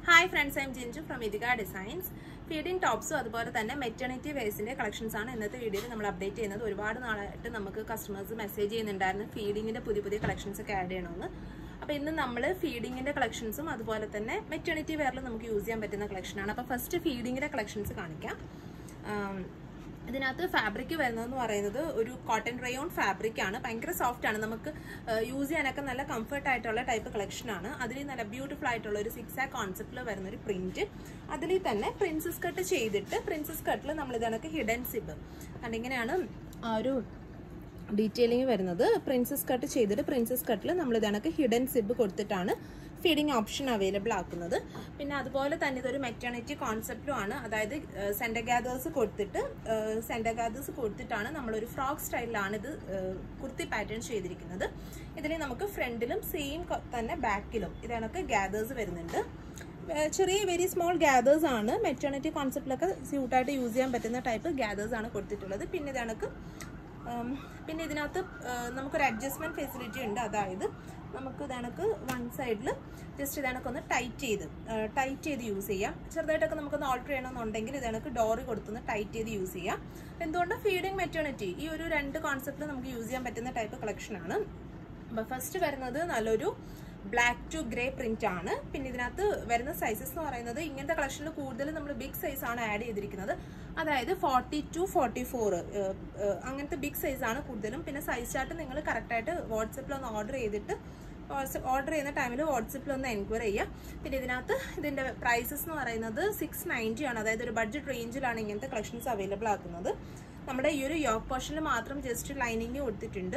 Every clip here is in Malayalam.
hi friends I'm Jinju from Ithika designs feeding ടോപ്സും അതുപോലെ തന്നെ മെറ്റർണിറ്റി വേസിന്റെ കളക്ഷൻസ് ആണ് ഇന്നത്തെ വീഡിയോയിൽ നമ്മൾ അപ്ഡേറ്റ് ചെയ്യുന്നത് ഒരുപാട് നാളായിട്ട് നമുക്ക് കസ്റ്റമേഴ്സ് മെസ്സേജ് ചെയ്യുന്നുണ്ടായിരുന്നു ഫീഡിങ്ങിന്റെ പുതിയ പുതിയ കളക്ഷൻസ് ഒക്കെ ആഡ് ചെയ്യണമെന്ന് അപ്പോൾ ഇന്ന് നമ്മൾ ഫീഡിങ്ങിന്റെ കളക്ഷൻസും അതുപോലെ തന്നെ മെറ്റർണിറ്റി വെയറിൽ നമുക്ക് യൂസ് ചെയ്യാൻ പറ്റുന്ന കളക്ഷനാണ് അപ്പോൾ ഫസ്റ്റ് ഫീഡിങ്ങിന്റെ കളക്ഷൻസ് കാണിക്കാം ആം, ഇതിനകത്ത് ഫാബ്രിക് വരുന്നതെന്ന് പറയുന്നത് ഒരു കോട്ടൺ റയോൺ ഫാബ്രിക് ആണ് ഭയങ്കര സോഫ്റ്റ് ആണ് നമുക്ക് യൂസ് ചെയ്യാനൊക്കെ നല്ല കംഫർട്ട് ആയിട്ടുള്ള ടൈപ്പ് കളക്ഷൻ ആണ് അതിൽ നല്ല ബ്യൂട്ടിഫുൾ ആയിട്ടുള്ള ഒരു സിക്സ് ആ കോൺസെപ്റ്റിൽ വരുന്ന ഒരു പ്രിന്റ് അതിൽ തന്നെ പ്രിൻസസ് കട്ട് ചെയ്തിട്ട് പ്രിൻസസ് കട്ടിൽ നമ്മൾ ഇതണക്ക് ഹിഡൻ സിബ് കണ്ട് ഇങ്ങനെയാണ് ആ ഒരു ഡീറ്റെയിലിംഗ് വരുന്നത് പ്രിൻസസ് കട്ട് ചെയ്തിട്ട് പ്രിൻസസ് കട്ടിൽ നമ്മൾ ഇതണക്ക് ഹിഡൻ സിബ് കൊടുത്തിട്ടാണ് ഫീഡിങ് ഓപ്ഷൻ അവൈലബിൾ ആക്കുന്നത് പിന്നെ അതുപോലെ തന്നെ ഇതൊരു മെറ്റേണിറ്റി കോൺസെപ്റ്റും ആണ് അതായത് സെൻഡർ ഗാദേഴ്സ് കൊടുത്തിട്ട് സെൻഡർ ഗാദേഴ്സ് കൊടുത്തിട്ടാണ് നമ്മളൊരു ഫ്രോക്ക് സ്റ്റൈലിലാണ് ഇത് ഏഹ്, കുർത്തി പാറ്റേൺ ചെയ്തിരിക്കുന്നത് ഇതിൽ നമുക്ക് ഫ്രണ്ടിലും സെയിം തന്നെ ബാക്കിലും ഇതണക്ക് ഗാദേഴ്സ് വരുന്നുണ്ട് ഏഹ് ചെറിയ വെരി സ്മോൾ ഗ്യാദേഴ്സ് ആണ് മെറ്റേണിറ്റി കോൺസെപ്റ്റിലൊക്കെ സ്യൂട്ടായിട്ട് യൂസ് ചെയ്യാൻ പറ്റുന്ന ടൈപ്പ് ഗ്യാദേഴ്സ് ആണ് കൊടുത്തിട്ടുള്ളത് പിന്നെ ഇത് കണക്ക് ഉം, പിന്നെ ഇതിനകത്ത് ഏഹ് നമുക്കൊരു അഡ്ജസ്റ്റ്മെന്റ് ഫെസിലിറ്റി ഉണ്ട് അതായത് നമുക്ക് ഇതണക്ക് വൺ സൈഡിൽ ജസ്റ്റ് ഇതണക്ക് ഒന്ന് ടൈറ്റ് ചെയ്ത് ടൈറ്റ് ചെയ്ത് യൂസ് ചെയ്യാം ചെറുതായിട്ടൊക്കെ നമുക്കൊന്ന് ഓൾട്ടർ ചെയ്യണമെന്നുണ്ടെങ്കിൽ ഇതണക്ക് ഡോറി കൊടുത്തൊന്ന് ടൈറ്റ് ചെയ്ത് യൂസ് ചെയ്യാം എന്തുകൊണ്ട് ഫീഡിങ് മെറ്റേണിറ്റി ഈ ഒരു രണ്ട് കോൺസെപ്റ്റിൽ നമുക്ക് യൂസ് ചെയ്യാൻ പറ്റുന്ന ടൈപ്പ് കളക്ഷൻ ആണ് അപ്പോൾ ഫസ്റ്റ് വരുന്നത് നല്ലൊരു ബ്ലാക്ക് ടു ഗ്രേ പ്രിന്റ് ആണ് പിന്നെ ഇതിനകത്ത് വരുന്ന സൈസസ് എന്ന് പറയുന്നത് ഇങ്ങനത്തെ കളക്ഷനിൽ കൂടുതൽ നമ്മൾ ബിഗ് സൈസ് ആണ് ആഡ് ചെയ്തിരിക്കുന്നത് അതായത് ഫോർട്ടി ടു ഫോർട്ടി ഫോർ അങ്ങനത്തെ ബിഗ് സൈസ് ആണ് കൂടുതലും പിന്നെ സൈസ് ചാർട്ട് നിങ്ങൾ കറക്റ്റായിട്ട് വാട്സപ്പിൽ ഒന്ന് ഓർഡർ ചെയ്തിട്ട് ഓർഡർ ചെയ്യുന്ന ടൈമിൽ വാട്സപ്പിൽ ഒന്ന് എൻക്വയറി ചെയ്യുക പിന്നെ ഇതിനകത്ത് ഇതിന്റെ പ്രൈസസ് എന്ന് പറയുന്നത് സിക്സ് നയൻറ്റി ആണ് അതായത് ഒരു ബഡ്ജറ്റ് റേഞ്ചിലാണ് ഇങ്ങനത്തെ കളക്ഷൻസ് അവൈലബിൾ ആക്കുന്നത് നമ്മുടെ ഈ ഒരു യോക്ക് പോർഷനിൽ മാത്രം ജസ്റ്റ് ലൈനിങ് കൊടുത്തിട്ടുണ്ട്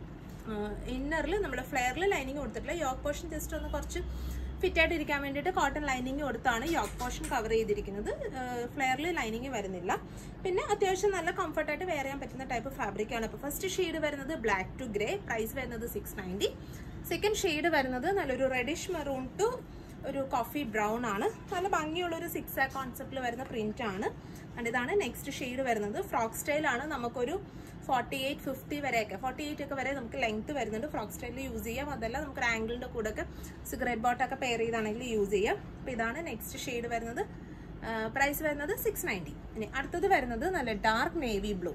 ഇന്നറിൽ നമ്മൾ ഫ്ലെയറിൽ ലൈനിങ് കൊടുത്തിട്ടില്ല യോക്ക് പോർഷൻ ജസ്റ്റ് ഒന്ന് കുറച്ച് ഫിറ്റ് ആയിട്ട് ഇരിക്കാൻ വേണ്ടിയിട്ട് കോട്ടൺ ലൈനിങ് കൊടുത്താണ് യോക്ക് പോർഷൻ കവർ ചെയ്തിരിക്കുന്നത് ഫ്ലെയറിൽ ലൈനിങ് വരുന്നില്ല പിന്നെ അത്യാവശ്യം നല്ല കംഫർട്ടായിട്ട് വെയർ ചെയ്യാൻ പറ്റുന്ന ടൈപ്പ് ഫാബ്രിക് ആണ് അപ്പോൾ ഫസ്റ്റ് ഷെയ്ഡ് വരുന്നത് ബ്ലാക്ക് ടു ഗ്രേ പ്രൈസ് വരുന്നത് സിക്സ് നയൻറ്റി സെക്കൻഡ് ഷെയ്ഡ് വരുന്നത് നല്ലൊരു റെഡിഷ് മെറൂൺ ടു ഒരു കോഫി ബ്രൗൺ ആണ് നല്ല ഭംഗിയുള്ള ഒരു സിക്സ് ആ കോൺസെപ്റ്റിൽ വരുന്ന പ്രിന്റ് ആണ് ആൻഡ് ഇതാണ് നെക്സ്റ്റ് ഷെയ്ഡ് വരുന്നത് ഫ്രോക്ക് സ്റ്റൈലാണ് നമുക്കൊരു ഫോർട്ടി എയ്റ്റ് ഫിഫ്റ്റി വരെയൊക്കെ ഫോർട്ടി എയ്റ്റ് ഒക്കെ വരെ നമുക്ക് ലെങ്ത് വരുന്നുണ്ട് ഫ്രോക്ക് സ്റ്റൈലിൽ യൂസ് ചെയ്യാം അതല്ല നമുക്ക് ആംഗിളിന്റെ കൂടെ ഒക്കെ സിഗരറ്റ് ബോട്ടൊക്കെ പെയർ ചെയ്താണെങ്കിൽ യൂസ് ചെയ്യാം അപ്പോൾ ഇതാണ് നെക്സ്റ്റ് ഷെയ്ഡ് വരുന്നത് പ്രൈസ് വരുന്നത് സിക്സ് നയൻറ്റി ഇനി അടുത്തത് വരുന്നത് നല്ല ഡാർക്ക് നേവി ബ്ലൂ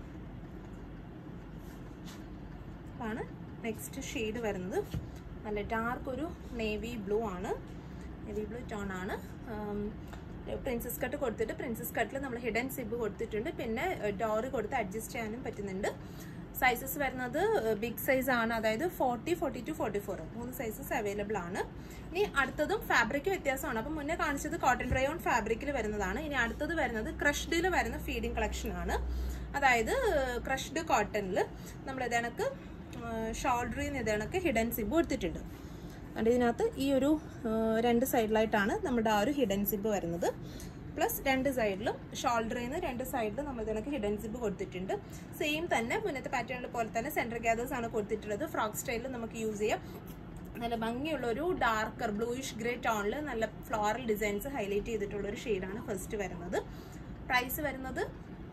ആണ് നെക്സ്റ്റ് ഷെയ്ഡ് വരുന്നത് നല്ല ഡാർക്ക് ഒരു നേവി ബ്ലൂ ആണ് നേവി ബ്ലൂ ടോൺ ആണ് പ്രിൻസസ് കട്ട് കൊടുത്തിട്ട് പ്രിൻസസ് കട്ടിൽ നമ്മൾ ഹിഡൻ സിബ് കൊടുത്തിട്ടുണ്ട് പിന്നെ ഡോറ് കൊടുത്ത് അഡ്ജസ്റ്റ് ചെയ്യാനും പറ്റുന്നുണ്ട് സൈസസ് വരുന്നത് ബിഗ് സൈസ് ആണ് അതായത് forty forty two forty four മൂന്ന് സൈസസ് അവൈലബിൾ ആണ് ഇനി അടുത്തതും ഫാബ്രിക് വ്യത്യാസമാണ് അപ്പം മുന്നേ കാണിച്ചത് കോട്ടൺ റയോൺ ഫാബ്രിക്കിൽ വരുന്നതാണ് ഇനി അടുത്തത് വരുന്നത് ക്രഷ്ഡിൽ വരുന്ന ഫീഡിംഗ് കളക്ഷൻ ആണ് അതായത് ക്രഷ്ഡ് കോട്ടണിൽ നമ്മൾ ഇതണക്ക് ഷോൾഡറിൽ നിന്ന് ഇതണക്ക് ഹിഡൻ സിബ് കൊടുത്തിട്ടുണ്ട് അതുകൊണ്ട് ഇതിനകത്ത് ഈ ഒരു ആ, രണ്ട് സൈഡിലായിട്ടാണ് നമ്മുടെ ആ ഒരു ഹിഡൻ സിബ് വരുന്നത് പ്ലസ് രണ്ട് സൈഡിലും ഷോൾഡറിൽ നിന്ന് രണ്ട് സൈഡിലും നമ്മൾ ഇതിനൊക്കെ ഹിഡൻ സിബ് കൊടുത്തിട്ടുണ്ട് സെയിം തന്നെ മുന്നത്തെ പാറ്റേണിൽ പോലെ തന്നെ സെൻറ്റർ ഗ്യാദേഴ്സ് ആണ് കൊടുത്തിട്ടുള്ളത് ഫ്രോക്ക് സ്റ്റൈലിൽ നമുക്ക് യൂസ് ചെയ്യാം നല്ല ഭംഗിയുള്ള ഒരു ഡാർക്കർ ബ്ലൂയിഷ് ഗ്രേ ടോണിൽ നല്ല ഫ്ലോറൽ ഡിസൈൻസ് ഹൈലൈറ്റ് ചെയ്തിട്ടുള്ള ഒരു ഷെയ്ഡാണ് ഫസ്റ്റ് വരുന്നത് പ്രൈസ് വരുന്നത്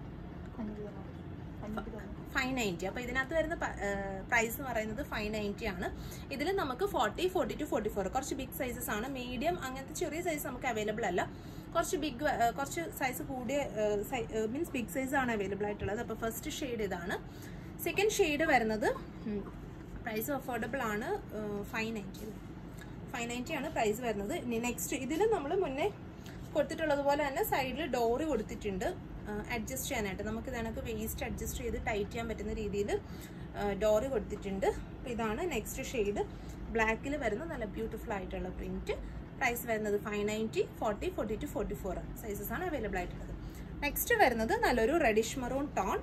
ഫൈവ് നയൻറ്റി അപ്പോൾ ഇതിനകത്ത് വരുന്ന പ്രൈസ് എന്ന് പറയുന്നത് ഫൈവ് നയൻറ്റി ആണ് ഇതിൽ നമുക്ക് forty forty two forty four കുറച്ച് ബിഗ് സൈസസ് ആണ് മീഡിയം അങ്ങനത്തെ ചെറിയ സൈസ് നമുക്ക് അവൈലബിൾ അല്ല കുറച്ച് ബിഗ് കുറച്ച് സൈസ് കൂടിയ മീൻസ് ബിഗ് സൈസ് ആണ് അവൈലബിൾ ആയിട്ടുള്ളത് അപ്പോൾ ഫസ്റ്റ് ഷെയ്ഡ് ഇതാണ് സെക്കൻഡ് ഷെയ്ഡ് വരുന്നത് പ്രൈസ് അഫോർഡബിൾ ആണ് ഫൈവ് നയൻറ്റി ഫൈവ് നയൻറ്റി ആണ് പ്രൈസ് വരുന്നത് ഇനി നെക്സ്റ്റ് ഇതിൽ നമ്മൾ മുന്നേ കൊടുത്തിട്ടുള്ളത് പോലെ തന്നെ സൈഡിൽ ഡോറ് കൊടുത്തിട്ടുണ്ട് അഡ്ജസ്റ്റ് ചെയ്യാനായിട്ട് നമുക്ക് ഇതിനകത്ത് വേസ്റ്റ് അഡ്ജസ്റ്റ് ചെയ്ത് ടൈറ്റ് ചെയ്യാൻ പറ്റുന്ന രീതിയിൽ ഡോറ് കൊടുത്തിട്ടുണ്ട് അപ്പോൾ ഇതാണ് നെക്സ്റ്റ് ഷെയ്ഡ് ബ്ലാക്കിൽ വരുന്ന നല്ല ബ്യൂട്ടിഫുൾ ആയിട്ടുള്ള പ്രിന്റ് പ്രൈസ് വരുന്നത് five ninety forty forty two forty four sizes ആണ് അവൈലബിൾ ആയിട്ടുള്ളത് നെക്സ്റ്റ് വരുന്നത് നല്ലൊരു റെഡിഷ് മറൂൺ ടോൺ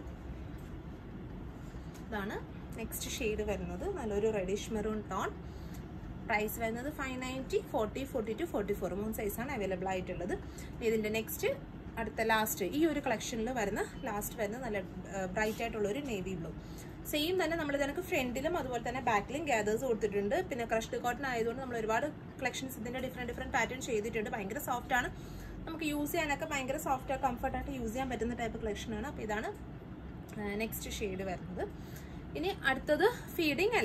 ഇതാണ് നെക്സ്റ്റ് ഷെയ്ഡ് വരുന്നത് നല്ലൊരു റെഡിഷ് മെറൂൺ ടോൺ പ്രൈസ് വരുന്നത് five ninety forty forty two forty four മൂന്ന് സൈസാണ് അവൈലബിൾ ആയിട്ടുള്ളത് ഇതിൻ്റെ നെക്സ്റ്റ് അടുത്ത ലാസ്റ്റ് ഈ ഒരു കളക്ഷനിൽ വരുന്ന ലാസ്റ്റ് വരുന്ന നല്ല ബ്രൈറ്റ് ആയിട്ടുള്ള ഒരു നേവി ബ്ലൂ സെയിം തന്നെ നമ്മൾ ഇതിനൊക്കെ ഫ്രണ്ടിലും അതുപോലെ തന്നെ ബാക്കിലും ഗ്യാദേഴ്സ് കൊടുത്തിട്ടുണ്ട് പിന്നെ ക്രഷ്ഡ് കോട്ടൺ ആയതുകൊണ്ട് നമ്മൾ ഒരുപാട് കളക്ഷൻസ് ഇതിൻ്റെ ഡിഫറെൻറ്റ് ഡിഫറെൻറ്റ് പാറ്റേൺ ചെയ്തിട്ടുണ്ട് ഭയങ്കര സോഫ്റ്റ് ആണ് നമുക്ക് യൂസ് ചെയ്യാനൊക്കെ ഭയങ്കര സോഫ്റ്റ് കംഫർട്ടായിട്ട് യൂസ് ചെയ്യാൻ പറ്റുന്ന ടൈപ്പ് കളക്ഷനാണ് അപ്പോൾ ഇതാണ് നെക്സ്റ്റ് ഷെയ്ഡ് വരുന്നത് ഇനി അടുത്തത് ഫീഡിംഗ് അല്ല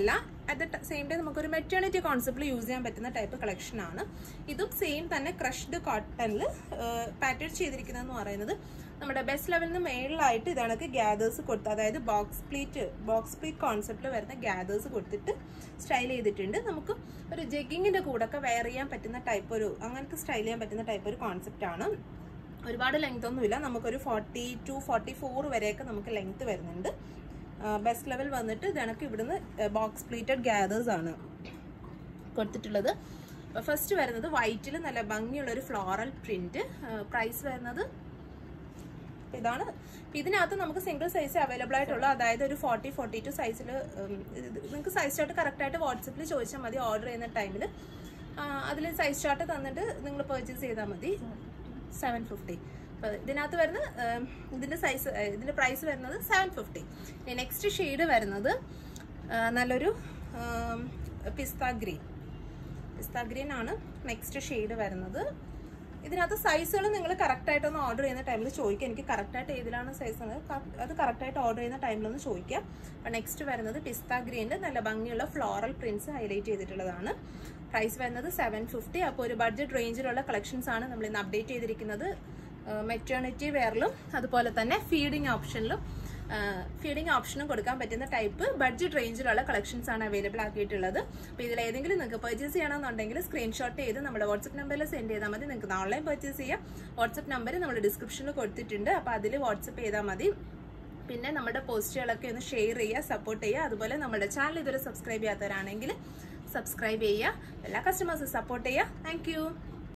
അറ്റ് ദ സെയിം ടൈം നമുക്കൊരു മെറ്റേണിറ്റി കോൺസെപ്റ്റിൽ യൂസ് ചെയ്യാൻ പറ്റുന്ന ടൈപ്പ് കളക്ഷൻ ആണ് ഇതും സെയിം തന്നെ ക്രഷ്ഡ് കോട്ടണിൽ പാറ്റേൺ ചെയ്തിരിക്കുന്നതെന്ന് പറയുന്നത് നമ്മുടെ ബെസ്റ്റ് ലെവലിൽ നിന്ന് മേളിലായിട്ട് ഇതാണ് ഗ്യാദേഴ്സ് കൊടുത്ത് അതായത് ബോക്സ് പ്ലീറ്റ് ബോക്സ് പ്ലീറ്റ് കോൺസെപ്റ്റിൽ വരുന്ന ഗ്യാദേഴ്സ് കൊടുത്തിട്ട് സ്റ്റൈൽ ചെയ്തിട്ടുണ്ട് നമുക്ക് ഒരു ജഗ്ഗിങ്ങിന്റെ കൂടെ ഒക്കെ വെയർ ചെയ്യാൻ പറ്റുന്ന ടൈപ്പ് ഒരു അങ്ങനത്തെ സ്റ്റൈൽ ചെയ്യാൻ പറ്റുന്ന ടൈപ്പ് ഒരു കോൺസെപ്റ്റ് ആണ് ഒരുപാട് ലെങ്ത് ഒന്നുമില്ല നമുക്കൊരു ഫോർട്ടി ടു ഫോർട്ടി ഫോർ വരെയൊക്കെ നമുക്ക് ലെങ്ത് വരുന്നുണ്ട് ബെസ്റ്റ് ലെവൽ വന്നിട്ട് ഇതണക്ക് ഇവിടുന്ന് ബോക്സ് പ്ലീറ്റഡ് ഗ്യാദേഴ്സ് ആണ് കൊടുത്തിട്ടുള്ളത് ഫസ്റ്റ് വരുന്നത് വൈറ്റിൽ നല്ല ഭംഗിയുള്ള ഒരു ഫ്ലോറൽ പ്രിന്റ് പ്രൈസ് വരുന്നത് ഇതാണ് ഇതിനകത്ത് നമുക്ക് സിംഗിൾ സൈസ് അവൈലബിൾ ആയിട്ടുള്ള അതായത് ഒരു ഫോർട്ടി ഫോർട്ടി ടു സൈസിൽ നിങ്ങൾക്ക് സൈസ് ചാർട്ട് കറക്റ്റ് ആയിട്ട് വാട്സപ്പിൽ ചോദിച്ചാൽ മതി ഓർഡർ ചെയ്യുന്ന ടൈമിൽ അതിൽ സൈസ് ചാർട്ട് തന്നിട്ട് നിങ്ങൾ പർച്ചേസ് ചെയ്താൽ മതി സെവൻ ഫിഫ്റ്റി അപ്പോൾ ഇതിനകത്ത് വരുന്ന ഉം, ഇതിന്റെ സൈസ് ഇതിന്റെ പ്രൈസ് വരുന്നത് സെവൻ ഫിഫ്റ്റി നെക്സ്റ്റ് ഷെയ്ഡ് വരുന്നത് ആ, നല്ലൊരു പിസ്ത ഗ്രീൻ പിസ്ത ഗ്രീൻ ആണ് നെക്സ്റ്റ് ഷെയ്ഡ് വരുന്നത് ഇതിനകത്ത് സൈസുകൾ നിങ്ങൾ കറക്റ്റ് ആയിട്ടൊന്ന് ഓർഡർ ചെയ്യുന്ന ടൈമിൽ ചോദിക്കുക എനിക്ക് കറക്റ്റ് ആയിട്ട് ഏതിലാണ് സൈസ് അത് കറക്റ്റ് ആയിട്ട് ഓർഡർ ചെയ്യുന്ന ടൈമിലൊന്ന് ചോദിക്കുക അപ്പം നെക്സ്റ്റ് വരുന്നത് പിസ്ത ഗ്രീനിൽ നല്ല ഭംഗിയുള്ള ഫ്ലോറൽ പ്രിന്റ്സ് ഹൈലൈറ്റ് ചെയ്തിട്ടുള്ളതാണ് പ്രൈസ് വരുന്നത് സെവൻ ഫിഫ്റ്റി അപ്പോൾ ഒരു ബഡ്ജറ്റ് റേഞ്ചിലുള്ള കളക്ഷൻസ് ആണ് നമ്മൾ ഇന്ന് അപ്ഡേറ്റ് ചെയ്തിരിക്കുന്നത് മെറ്റേണിറ്റി വെയറിലും അതുപോലെ തന്നെ ഫീഡിങ് ഓപ്ഷനിലും ഫീഡിങ് ഓപ്ഷനും കൊടുക്കാൻ പറ്റുന്ന ടൈപ്പ് ബഡ്ജറ്റ് റേഞ്ചിലുള്ള കളക്ഷൻസ് ആണ് അവൈലബിൾ ആക്കിയിട്ടുള്ളത് അപ്പോൾ ഇതിൽ ഏതെങ്കിലും നിങ്ങൾക്ക് പർച്ചേസ് ചെയ്യണമെന്നുണ്ടെങ്കിൽ സ്ക്രീൻഷോട്ട് ചെയ്ത് നമ്മുടെ വാട്സപ്പ് നമ്പറിൽ സെൻഡ് ചെയ്താൽ മതി നിങ്ങൾക്ക് ഓൺലൈൻ പർച്ചേസ് ചെയ്യാം വാട്സപ്പ് നമ്പർ നമ്മൾ ഡിസ്ക്രിപ്ഷനിൽ കൊടുത്തിട്ടുണ്ട് അപ്പോൾ അതിൽ വാട്സപ്പ് ചെയ്താൽ മതി പിന്നെ നമ്മുടെ പോസ്റ്റുകളൊക്കെ ഒന്ന് ഷെയർ ചെയ്യുക സപ്പോർട്ട് ചെയ്യുക അതുപോലെ നമ്മുടെ ചാനൽ ഇതുവരെ സബ്സ്ക്രൈബ് ചെയ്യാത്തവരാണെങ്കിൽ സബ്സ്ക്രൈബ് ചെയ്യുക എല്ലാ കസ്റ്റമേഴ്സും സപ്പോർട്ട് ചെയ്യുക താങ്ക്